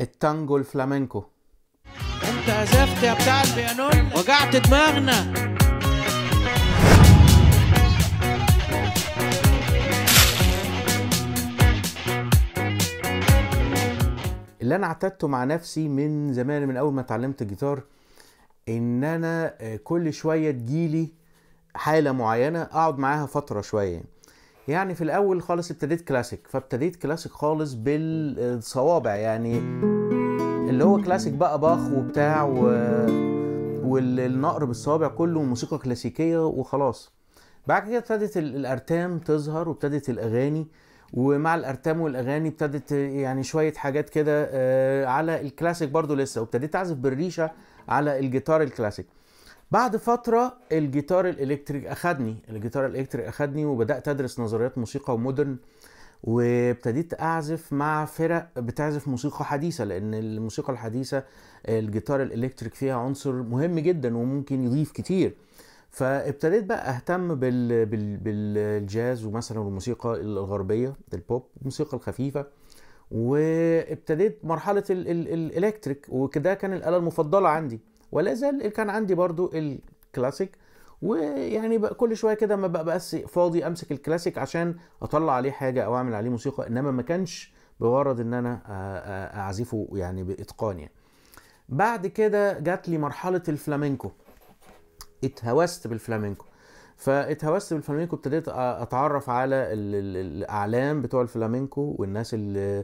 التانجو الفلامنكو انت عزفت يا بتاع البيانون وجعت دماغنا اللي انا اعتدته مع نفسي من زمان من اول ما اتعلمت الجيتار ان انا آه، كل شويه تجيلي حاله معينه اقعد معاها فتره شويه يعني في الاول خالص ابتديت كلاسيك فابتديت كلاسيك خالص بالصوابع يعني اللي هو كلاسيك بقى باخ وبتاع و... والنقر بالصوابع كله موسيقى كلاسيكيه وخلاص بعد كده ابتدت ال- الارتام تظهر وابتدت الاغاني ومع الارتام والاغاني ابتدت يعني شويه حاجات كده آه، على الكلاسيك برضو لسه وابتديت اعزف بالريشه على الجيتار الكلاسيك بعد فترة الجيتار الإلكتريك أخدني الجيتار الإلكتريك أخدني وبدأت أدرس نظريات موسيقى ومودرن وابتديت أعزف مع فرق بتعزف موسيقى حديثة لأن الموسيقى الحديثة الجيتار الإلكتريك فيها عنصر مهم جدا وممكن يضيف كتير فابتديت بقى اهتم بال... بال... بالجاز ومثلا والموسيقى الغربيه البوب الموسيقى الخفيفه وابتديت مرحله ال... ال... الالكتريك وكده كان الاله المفضله عندي ولا زال كان عندي برضو الكلاسيك ويعني بقى كل شويه كده ما بقى بس فاضي امسك الكلاسيك عشان اطلع عليه حاجه او اعمل عليه موسيقى انما ما كانش بغرض ان انا أ- أ- اعزفه يعني باتقان يعني بعد كده جات لي مرحله الفلامينكو اتهوست بالفلامينكو فاتهوست بالفلامينكو ابتديت أ- اتعرف على ال- ال- الاعلام بتوع الفلامينكو والناس اللي,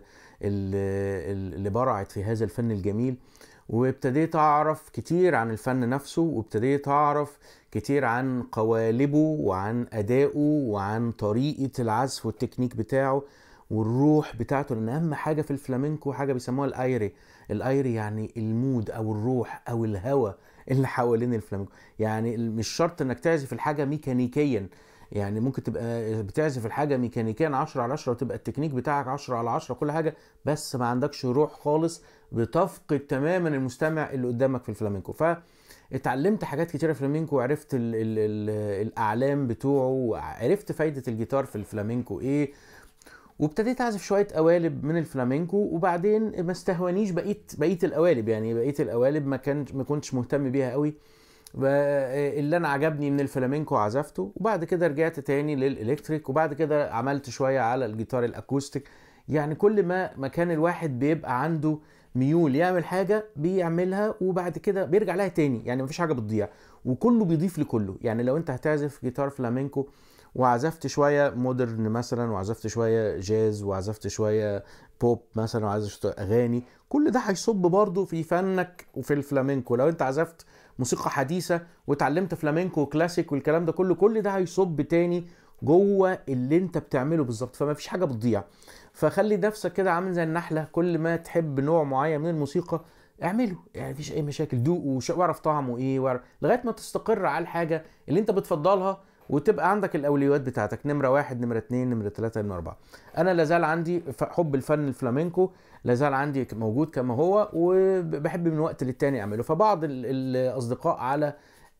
اللي, اللي برعت في هذا الفن الجميل وابتديت اعرف كتير عن الفن نفسه وابتديت اعرف كتير عن قوالبه وعن ادائه وعن طريقه العزف والتكنيك بتاعه والروح بتاعته لان اهم حاجه في الفلامينكو حاجه بيسموها الايري الايري يعني المود او الروح او الهوى اللي حوالين الفلامينكو يعني مش شرط انك تعزف الحاجه ميكانيكيا يعني ممكن تبقى بتعزف الحاجه ميكانيكيا 10 على 10 وتبقى التكنيك بتاعك 10 على 10 كل حاجه بس ما عندكش روح خالص بتفقد تماما المستمع اللي قدامك في الفلامينكو فاتعلمت حاجات كتيره في الفلامينكو وعرفت ال ال ال الاعلام بتوعه وعرفت فايده الجيتار في الفلامينكو ايه وابتديت اعزف شويه قوالب من الفلامينكو وبعدين ما استهونيش بقيت بقيه القوالب يعني بقيه القوالب ما كان ما كنتش مهتم بيها قوي ب- اللي انا عجبني من الفلامينكو عزفته وبعد كده رجعت تاني للالكتريك وبعد كده عملت شويه على الجيتار الاكوستيك يعني كل ما ما كان الواحد بيبقى عنده ميول يعمل حاجه بيعملها وبعد كده بيرجع لها تاني يعني مفيش حاجه بتضيع وكله بيضيف لكله يعني لو انت هتعزف جيتار فلامينكو وعزفت شويه مودرن مثلا وعزفت شويه جاز وعزفت شويه بوب مثلا وعزفت شوية اغاني كل ده هيصب برضه في فنك وفي الفلامينكو لو انت عزفت موسيقى حديثه واتعلمت فلامينكو وكلاسيك والكلام ده كله كل ده هيصب تاني جوه اللي انت بتعمله بالظبط فما فيش حاجه بتضيع فخلي نفسك كده عامل زي النحله كل ما تحب نوع معين من الموسيقى اعمله يعني مفيش اي مشاكل دوق وش- واعرف طعمه ايه واعرف لغايه ما تستقر على الحاجه اللي انت بتفضلها وتبقى عندك الاولويات بتاعتك نمره واحد نمره اتنين نمره تلاته نمره اربعه انا لازال عندي ف- حب الفن الفلامينكو لازال عندي ك- موجود كما هو وبحب من وقت للتاني اعمله فبعض ال- الاصدقاء على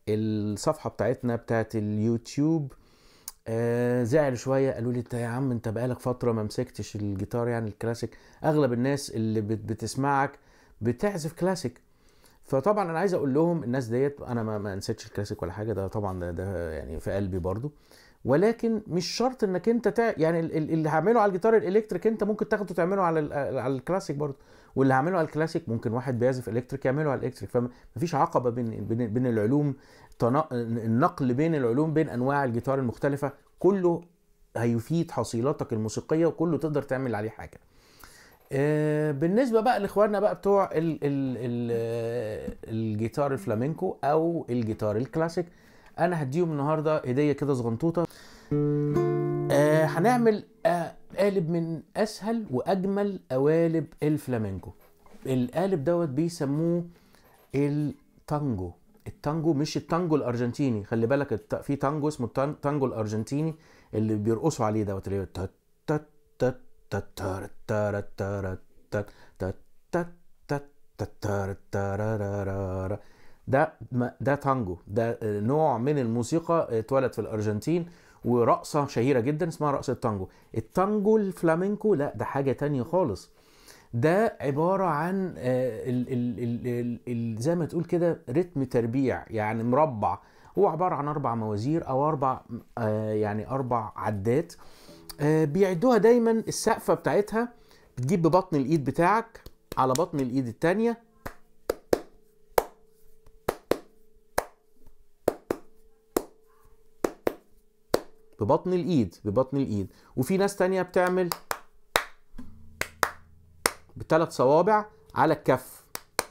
الصفحه بتاعتنا بتاعت اليوتيوب آه زعلوا شويه قالوا لي انت يا عم انت بقالك فتره ما مسكتش الجيتار يعني الكلاسيك اغلب الناس اللي بت- بتسمعك بتعزف كلاسيك فطبعا انا عايز اقول لهم الناس ديت انا ما, ما نسيتش الكلاسيك ولا حاجه ده طبعا ده, ده يعني في قلبي برضو ولكن مش شرط انك انت تع... يعني ال- ال- اللي هعمله على الجيتار الالكتريك انت ممكن تاخده تعمله على ال- على الكلاسيك برضو واللي هعمله على الكلاسيك ممكن واحد بيعزف الكتريك يعمله على الالكتريك فمفيش عقبه بين بين, بين العلوم تنا... النقل بين العلوم بين انواع الجيتار المختلفه كله هيفيد حصيلتك الموسيقيه وكله تقدر تعمل عليه حاجه آه، بالنسبه بقى لاخواننا بقى بتوع ال ال ال آه، الجيتار الفلامينكو او الجيتار الكلاسيك انا هديهم النهارده هديه كده صغنطوطه آه هنعمل آه قالب من اسهل واجمل قوالب الفلامينكو القالب دوت بيسموه التانجو التانجو مش التانجو الارجنتيني خلي بالك الت- في تانجو اسمه التان- تانجو الارجنتيني اللي بيرقصوا عليه دوت اللي هو تت تت تت تت تارت تارت تارت تت تت تت تت تت تارت تارارارارا. ده ما- ده تانجو ده آه، نوع من الموسيقى اتولد في الارجنتين ورقصه شهيره جدا اسمها رقص التانجو التانجو الفلامينكو لا ده حاجه تانية خالص ده عباره عن آه، ال ال ال ال ال زي ما تقول كده رتم تربيع يعني مربع هو عباره عن اربع موازير او اربع آه، يعني اربع عدات آه، بيعدوها دايما السقفه بتاعتها بتجيب ببطن الايد بتاعك على بطن الايد التانيه ببطن الايد ببطن الايد وفي ناس تانية بتعمل بثلاث صوابع على الكف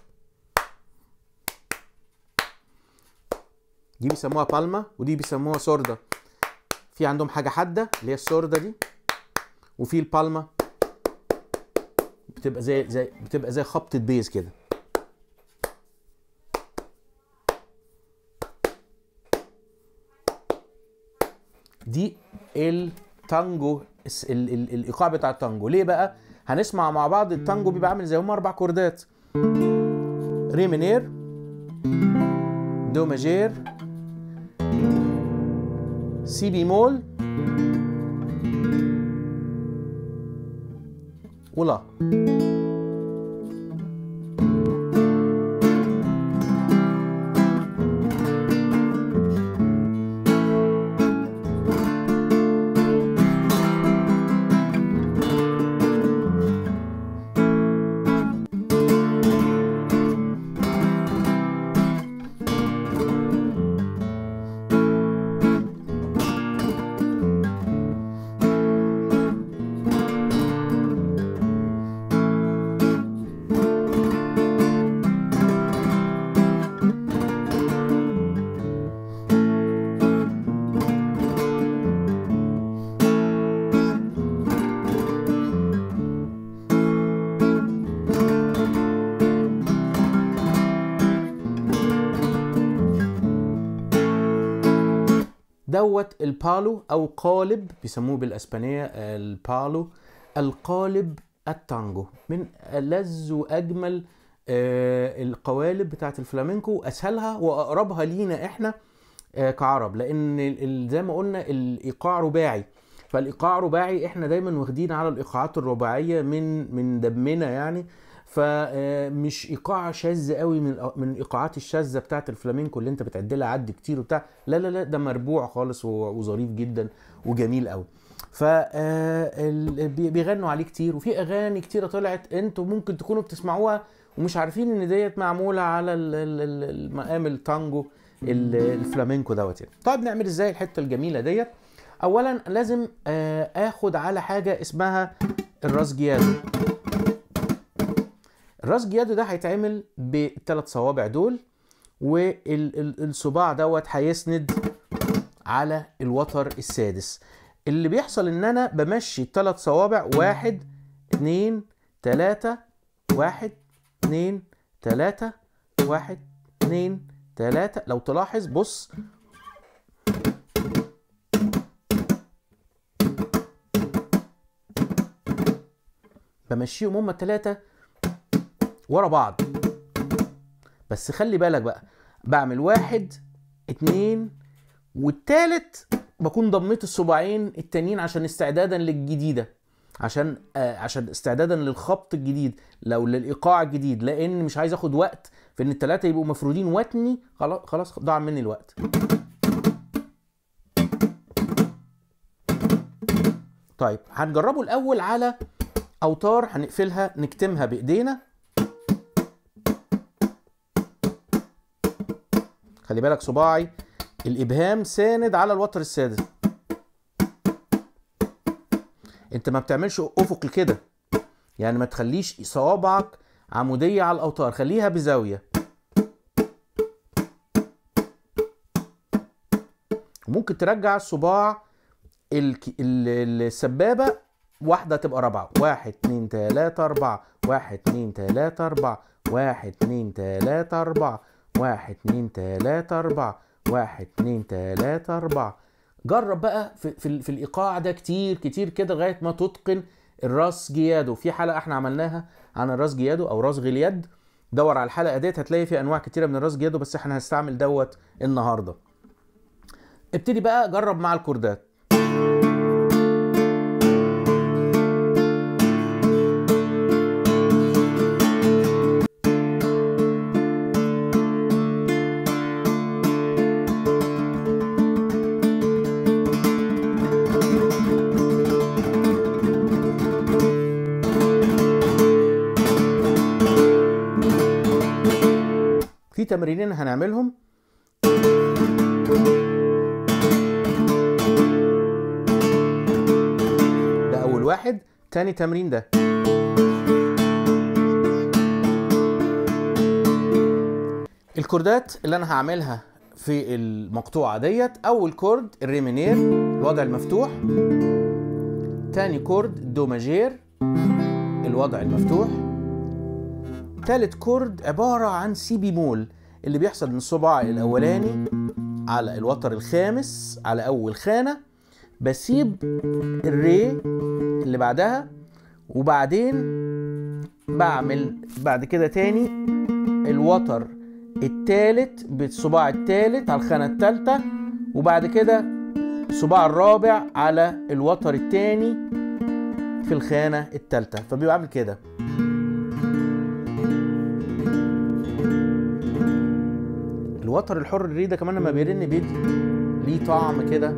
دي بيسموها بالما ودي بيسموها سوردا في عندهم حاجة حادة اللي هي السوردا دي وفي البالما بتبقى زي زي بتبقى زي خبطة بيز كده دي التانجو الس- ال ال الايقاع بتاع التانجو ليه بقى هنسمع مع بعض التانجو بيبقى عامل زي هم اربع كوردات ري مينير دو ماجير سي بيمول ولا دوت البالو او قالب بيسموه بالاسبانيه البالو القالب التانجو من ألذ واجمل آه، القوالب بتاعت الفلامينكو واسهلها واقربها لينا احنا آه، كعرب لان ال- ال- زي ما قلنا الايقاع رباعي فالايقاع رباعي احنا دايما واخدين على الايقاعات الرباعيه من من دمنا يعني فمش ايقاع شاذ قوي من الأ- من الايقاعات الشاذه بتاعت الفلامينكو اللي انت بتعد لها عد كتير وبتاع لا لا لا ده مربوع خالص و- وظريف جدا وجميل قوي ف آه، ال- بي- بيغنوا عليه كتير وفي اغاني كتيره طلعت انتوا ممكن تكونوا بتسمعوها ومش عارفين ان ديت معموله على ال- ال- ال- المقام التانجو ال- الفلامينكو دوت يعني طيب نعمل ازاي الحته الجميله ديت اولا لازم آه، اخد على حاجه اسمها الراسجيادو الراسجيادو ده هيتعمل بالثلاث صوابع دول والصباع دوت هيسند على الوتر السادس اللي بيحصل ان انا بمشي الثلاث صوابع واحد اتنين تلاتة واحد اتنين تلاتة واحد اتنين تلاتة لو تلاحظ بص بمشيهم هما التلاتة ورا بعض بس خلي بالك بقى بعمل واحد اتنين والتالت بكون ضميت الصباعين التانيين عشان استعدادا للجديده عشان آه عشان استعدادا للخبط الجديد لو للايقاع الجديد لان مش عايز اخد وقت في ان التلاته يبقوا مفرودين وتني خلاص خلاص ضاع مني الوقت طيب هنجربه الاول على اوتار هنقفلها نكتمها بايدينا خلي بالك صباعي الابهام ساند على الوتر السادس انت ما بتعملش افقي كده يعني ما تخليش صوابعك عموديه على الاوتار خليها بزاويه وممكن ترجع الصباع الك... ال- السبابه واحده تبقى رابعه واحد اتنين تلاته اربعه واحد اتنين تلاته اربعه واحد اتنين تلاته اربعه واحد اتنين تلاته اربعه واحد اتنين تلاته اربعه جرب بقى في, في, ال- في الايقاع ده كتير كتير كده لغايه ما تتقن الراس جيادو في حلقه احنا عملناها عن الراس جيادو او راس اليد دور على الحلقه ديت هتلاقي في انواع كتيره من الراس جيادو بس احنا هنستعمل دوت النهارده ابتدي بقى جرب مع الكوردات تمرينين هنعملهم ده اول واحد تاني تمرين ده الكوردات اللي انا هعملها في المقطوعه ديت اول كورد الريمينير الوضع المفتوح تاني كورد الدو ماجير الوضع المفتوح تالت كورد عبارة عن سي بيمول اللي بيحصل من الصباع الأولاني على الوتر الخامس على أول خانة بسيب الري اللي بعدها وبعدين بعمل بعد كده تاني الوتر التالت بالصباع التالت على الخانة التالتة وبعد كده الصباع الرابع على الوتر التاني في الخانة التالتة فبيبقى عامل كده الوتر الحر الري ده كمان لما بيرن بيدي ليه طعم كده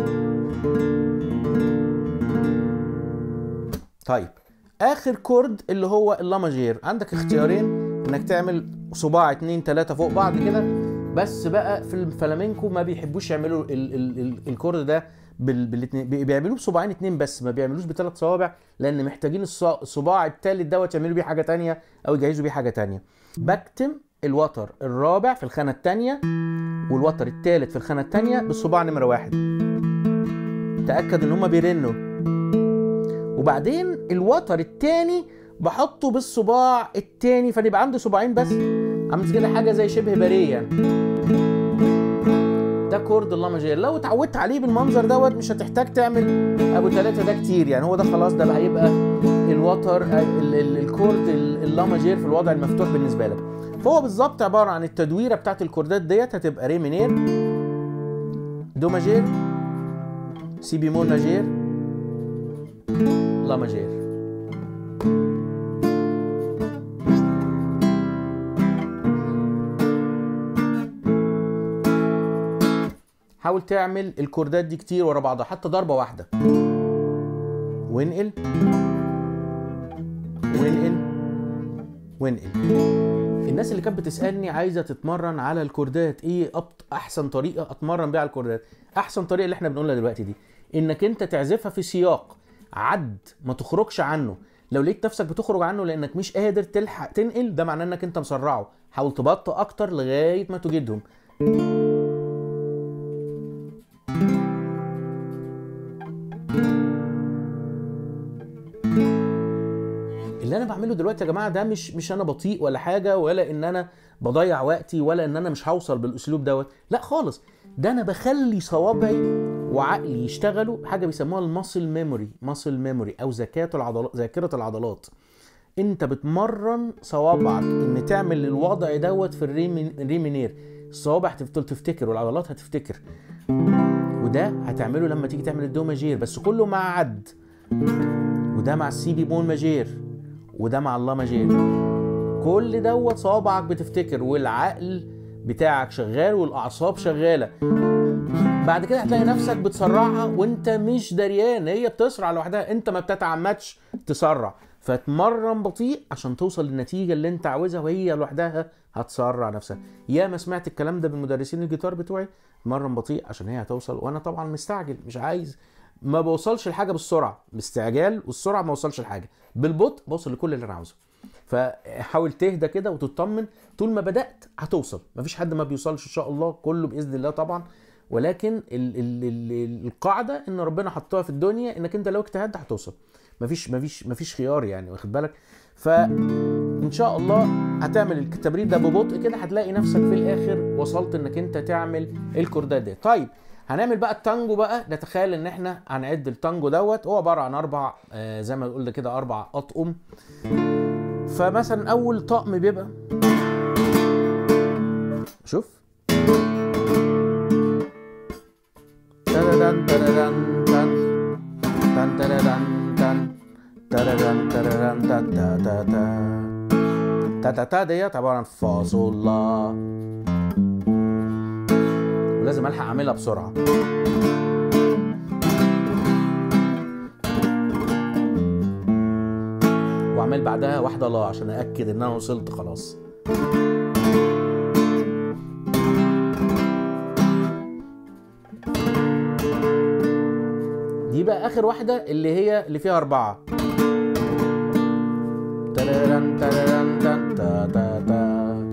طيب اخر كورد اللي هو اللا ماجير عندك اختيارين انك تعمل صباع اتنين تلاتة فوق بعض كده بس بقى في الفلامينكو ما بيحبوش يعملوا ال ال ال الكورد ده بال بالاتنين بي- بيعملوه بصباعين اتنين بس ما بيعملوش بثلاث صوابع لان محتاجين الص- الصباع التالت دوت يعملوا بيه حاجه تانية او يجهزوا بيه حاجه تانية بكتم الوتر الرابع في الخانه التانية والوتر التالت في الخانه التانية بالصباع نمره واحد تاكد ان هما بيرنوا وبعدين الوتر التاني بحطه بالصباع التاني فنبقى عندي صباعين بس عامل كده حاجه زي شبه باريه يعني ده كورد اللا ماجير لو اتعودت عليه بالمنظر دوت مش هتحتاج تعمل ابو ثلاثة ده كتير يعني هو ده خلاص ده بقى يبقى الوتر ال- ال- الكورد ال- اللا ماجير في الوضع المفتوح بالنسبه لك فهو بالظبط عباره عن التدويره بتاعت الكوردات ديت هتبقى ري مينير دو ماجير سي بيمول ماجير لا ماجير حاول تعمل الكوردات دي كتير ورا بعضها حتى ضربة واحدة وانقل وانقل وانقل الناس اللي كانت بتسألني عايزة تتمرن على الكوردات ايه أبط احسن طريقة اتمرن بيها على الكوردات احسن طريقة اللي احنا بنقولها دلوقتي دي انك انت تعزفها في سياق عد ما تخرجش عنه لو لقيت نفسك بتخرج عنه لانك مش قادر تلحق تنقل ده معناه انك انت مسرعه حاول تبطئ اكتر لغايه ما تجدهم اللي انا بعمله دلوقتي يا جماعه ده مش مش انا بطيء ولا حاجه ولا ان انا بضيع وقتي ولا ان انا مش هوصل بالاسلوب دوت لا خالص ده انا بخلي صوابعي وعقلي يشتغلوا حاجه بيسموها الماسل ميموري ماسل ميموري او ذاكره العضلات ذاكره العضلات انت بتمرن صوابعك ان تعمل الوضع دوت في الريمين- الريمينير الصوابع هتفضل تفتكر والعضلات هتفتكر وده هتعمله لما تيجي تعمل الدو ماجير بس كله مع عد وده مع السي بيمول ماجير وده مع اللا ماجير كل دوت صوابعك بتفتكر والعقل بتاعك شغال والاعصاب شغاله بعد كده هتلاقي نفسك بتسرعها وانت مش دريان هي بتسرع لوحدها انت ما بتتعمدش تسرع فتمرن بطيء عشان توصل للنتيجه اللي انت عاوزها وهي لوحدها هتسرع نفسها يا ما سمعت الكلام ده من مدرسين الجيتار بتوعي مرن بطيء عشان هي هتوصل وانا طبعا مستعجل مش عايز ما بوصلش لحاجه بالسرعه باستعجال والسرعه ما وصلش لحاجه بالبطء بوصل لكل اللي انا عاوزه فحاول تهدى كده وتطمن طول ما بدات هتوصل مفيش حد ما بيوصلش ان شاء الله كله باذن الله طبعا ولكن ال ال ال القاعده ان ربنا حطها في الدنيا انك انت لو اجتهدت هتوصل مفيش مفيش مفيش خيار يعني واخد بالك فان شاء الله هتعمل التمرين ده ببطء كده هتلاقي نفسك في الاخر وصلت انك انت تعمل الكوردات دي طيب هنعمل بقى التانجو بقى نتخيل ان احنا هنعد التانجو دوت هو عباره عن اربع آه زي ما قلنا كده اربع اطقم فمثلا اول طقم بيبقى شوف تددن تددن تن تن تددن تن تددن تددن تا تا تا تا تا تا تا ديت عبارة عن فاصولة ولازم الحق اعملها بسرعة واعمل بعدها واحدة لا عشان ااكد ان انا وصلت خلاص اخر واحده اللي هي اللي فيها اربعه تررن تررن تن تا تا تا.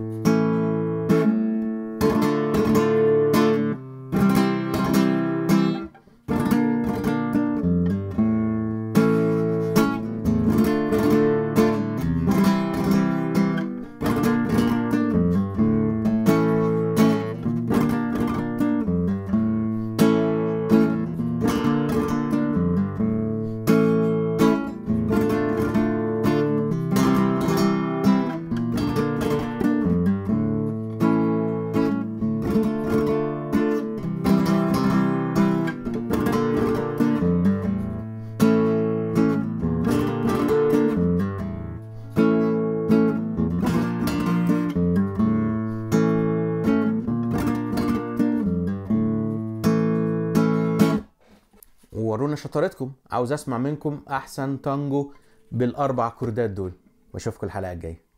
وورونا شطارتكم عاوز اسمع منكم احسن تانجو بالاربع كوردات دول واشوفكم الحلقه الجايه